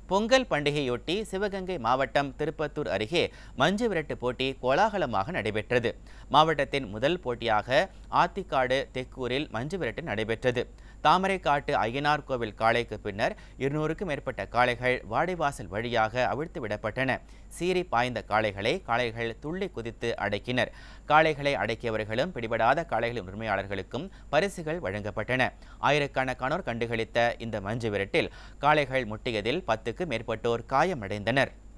பொங்கல் பண்டிகையொட்டி சிவகங்கை மாவட்டம் திருப்பத்தூர் அருகே மஞ்சு விரட்டு போட்டி கோலாகலமாக நடைபெற்றது மாவட்டத்தின் முதல் போட்டியாக ஆத்திக்காடு தெக்கூரில் மஞ்சு விரட்டு நடைபெற்றது தாமரைக்காட்டு ஐயனார் கோவில் காளைக்கு பின்னர் இருநூறுக்கும் மேற்பட்ட காளைகள் வாடிவாசல் வழியாக அவிழ்த்து விடப்பட்டன சீறி பாய்ந்த காளைகளை காளைகள் துள்ளி குதித்து அடக்கினர் காளைகளை அடக்கியவர்களும் பிடிபடாத காளைகளின் உரிமையாளர்களுக்கும் பரிசுகள் வழங்கப்பட்டன ஆயிரக்கணக்கானோர் கண்டுகளித்த இந்த மஞ்சு விரட்டில் காளைகள் முட்டியதில் பத்துக்கு மேற்பட்டோர் காயமடைந்தனர்